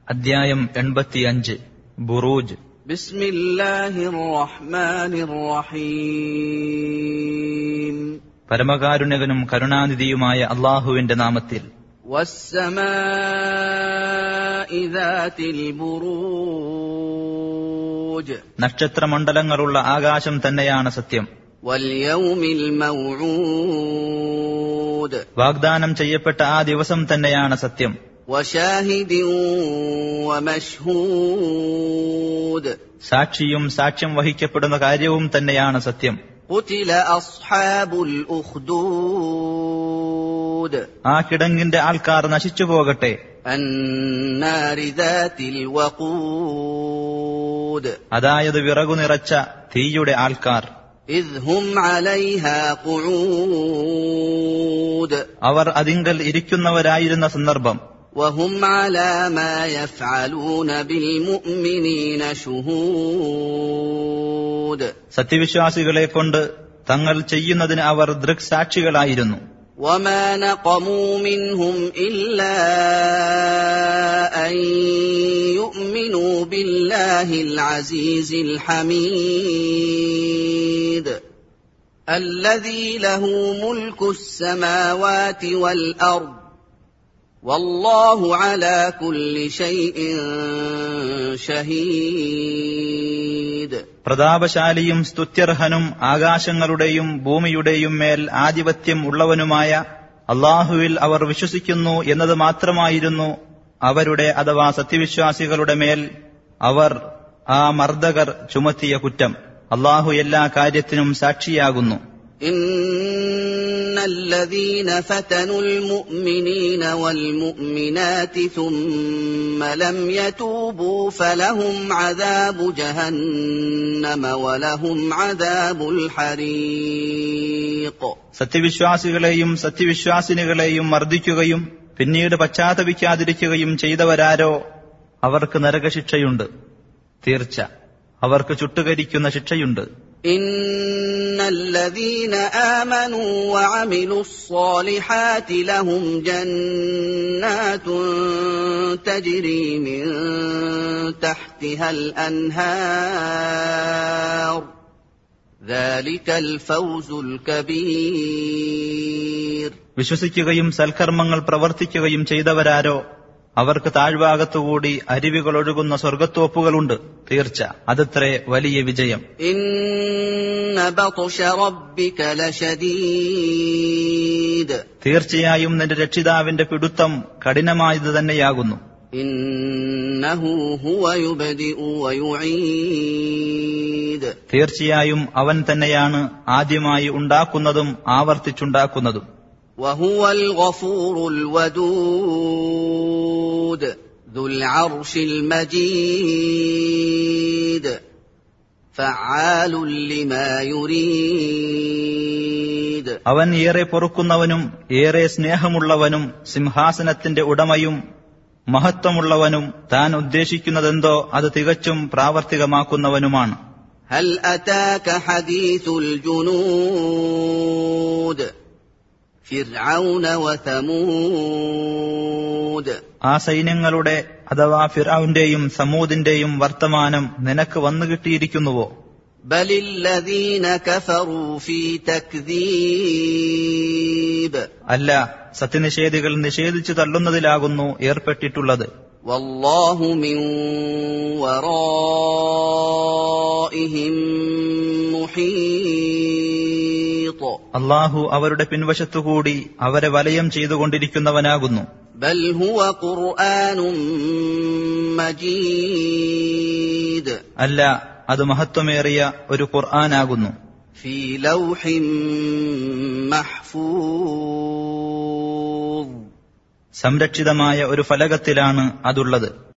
അധ്യായം എൺപത്തിയഞ്ച് ബുറൂജ് بسم الله الرحمن الرحيم പരമകാരുണ്യകനും കരുണാനിധിയുമായ അള്ളാഹുവിന്റെ നാമത്തിൽ والسماء ذات البروج നക്ഷത്രമണ്ഡലങ്ങളുള്ള ആകാശം തന്നെയാണ് സത്യം واليوم الموعود വാഗ്ദാനം ചെയ്യപ്പെട്ട ആ ദിവസം തന്നെയാണ് സത്യം وشاهد ومشهود സാക്ഷിയും സാക്ഷ്യം വഹിക്കപ്പെടുന്ന കാര്യവും തന്നെയാണ് സത്യം قتل أصحاب الأخدود ആ കിടങ്ങിന്റെ ആൾക്കാർ നശിച്ചു പോകട്ടെ النار ذات الوقود അതായത് വിറകു നിറച്ച തീയുടെ ആൾക്കാർ إذ هم عليها قعود അവർ അതിങ്കൽ ഇരിക്കുന്നവരായിരുന്ന സന്ദർഭം وهم على ما يفعلون بالمؤمنين شهود സത്യവിശ്വാസികളെ കൊണ്ട് തങ്ങൾ ചെയ്യുന്നതിന് അവർ ദൃക്സാക്ഷികളായിരുന്നു وما نقموا منهم إلا أن يؤمنوا بالله العزيز الحميد الذي له ملك السماوات والأرض والله على كل شيء شهيد പ്രതാപശാലിയും സ്തുത്യർഹനും ആകാശങ്ങളുടെയും ഭൂമിയുടെയും മേൽ ആധിപത്യം ഉള്ളവനുമായ അള്ളാഹുവിൽ അവർ വിശ്വസിക്കുന്നു എന്നത് മാത്രമായിരുന്നു അവരുടെ അഥവാ സത്യവിശ്വാസികളുടെ മേൽ അവർ ആ മർദ്ദകർ ചുമത്തിയ കുറ്റം അള്ളാഹു എല്ലാ കാര്യത്തിനും സാക്ഷിയാകുന്നു إن الذين فتنوا المؤمنين والمؤمنات ثم لم يتوبوا فلهم عذاب جهنم ولهم عذاب الحريق സത്യവിശ്വാസികളെയും സത്യവിശ്വാസിനികളെയും മർദ്ദിക്കുകയും പിന്നീട് പശ്ചാത്തപിക്കാതിരിക്കുകയും ചെയ്തവരാരോ അവർക്ക് നരകശിക്ഷയുണ്ട് തീർച്ച അവർക്ക് ചുട്ടുകരിക്കുന്ന ശിക്ഷയുണ്ട് إن الذين آمنوا وعملوا الصالحات لهم جنات تجري من تحتها الأنهار ذلك الفوز الكبير വിശ്വസിക്കുകയും സൽക്കർമ്മങ്ങൾ പ്രവർത്തിക്കുകയും ചെയ്തവരാരോ അവർക്ക് താഴ്ഭാഗത്തുകൂടി അരുവികൾ ഒഴുകുന്ന സ്വർഗത്തോപ്പുകളുണ്ട് തീർച്ച അതത്രേ വലിയ വിജയം إن بطش ربك لشديد തീർച്ചയായും നിന്റെ രക്ഷിതാവിന്റെ പിടുത്തം കഠിനമായത് തന്നെയാകുന്നു إنه هو يبدئ ويعيد തീർച്ചയായും അവൻ തന്നെയാണ് ആദ്യമായി ഉണ്ടാക്കുന്നതും ആവർത്തിച്ചുണ്ടാക്കുന്നതും وهو الغفور الودود ذو العرش المجيد فعال لما يريد അവൻ ഏറെ പൊറുക്കുന്നവനും ഏറെ സ്നേഹമുള്ളവനും സിംഹാസനത്തിന്റെ ഉടമയും മഹത്വമുള്ളവനും താൻ ഉദ്ദേശിക്കുന്നതെന്തോ അത് തികച്ചും പ്രാവർത്തികമാക്കുന്നവനുമാണ് هل أتاك حديث الجنود فرعون وثمود ആ സൈന്യങ്ങളുടെ അഥവാ ഫിറൌന്റെയും സമൂദിന്റെയും വർത്തമാനം നിനക്ക് വന്നു കിട്ടിയിരിക്കുന്നുവോ بل الذين كفروا في تكذيب അല്ല സത്യനിഷേധികൾ നിഷേധിച്ചു തള്ളുന്നതിലാകുന്നു ഏർപ്പെട്ടിട്ടുള്ളത് والله من ورائهم محيط അള്ളാഹു അവരുടെ പിൻവശത്തുകൂടി അവരെ വലയം ചെയ്തുകൊണ്ടിരിക്കുന്നവനാകുന്നു بل هو قرآن مجيد അല്ല അത് മഹത്വമേറിയ ഒരു ഖുർആനാകുന്നു في لوح محفوظ സംരക്ഷിതമായ ഒരു ഫലകത്തിലാണ് അതുള്ളത്